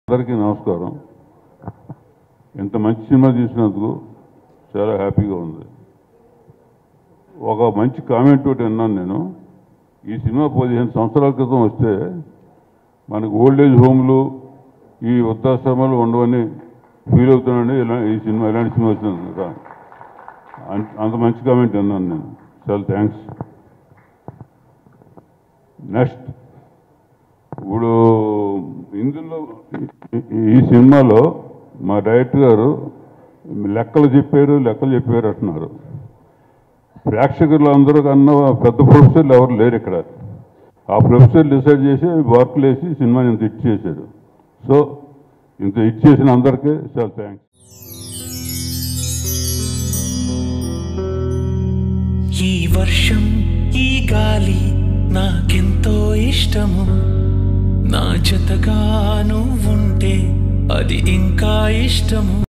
అందరికీ నమస్కారం ఇంత మంచి సినిమా తీసినందుకు చాలా హ్యాపీగా ఉంది ఒక మంచి కామెంట్ ఒకటి విన్నాను నేను ఈ సినిమా పదిహేను సంవత్సరాల క్రితం వస్తే మనకు ఓల్డ్ ఏజ్ హోమ్లు ఈ వృద్ధాశ్రమాలు ఉండవని ఫీల్ అవుతున్నాను ఇలా ఈ సినిమా ఇలాంటి సినిమా వచ్చినందుకు అంత- అంత మంచి కామెంట్ విన్నాను నేను చాలా థ్యాంక్స్ నెక్స్ట్ ఇప్పుడు ఇందులో ఈ- ఈ సినిమాలో మా డైరెక్టర్ గారు లెక్కలు చెప్పారు లెక్కలు చెప్పారు అంటున్నారు ప్రేక్షకులు అందరూ కన్నా పెద్ద ప్రొఫెసర్లు ఎవరు లేరు ఇక్కడ ఆ ప్రొఫెసర్ డిసైడ్ చేసి వర్క్లు వేసి సినిమాని ఇంత హిట్ చేశాడు సో ఇంత హిట్ చేసిన అందరికీ చాలా థ్యాంక్స్ ఈ వర్షం ఈ గాలి నాకెంతో ఇష్టము నా జతగా నువ్వుంటే అది ఇంకా ఇష్టము